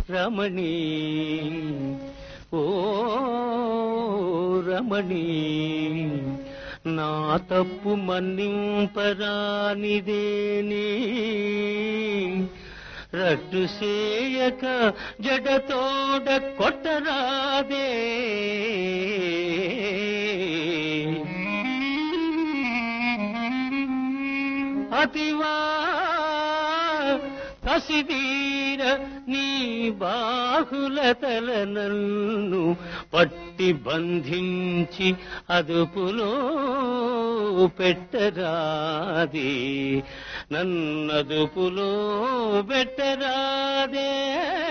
రమణి ఓ రమణి నా తప్పు మన్నింపరానిదేనే రట్టు సేయక జడతోడ కొట్టరాదే అతివా కసిదీర నీ బాహుల తల నన్ను పట్టి బంధించి అదుపులో పెట్టరాదే నన్నదుపులో పెట్టరాదే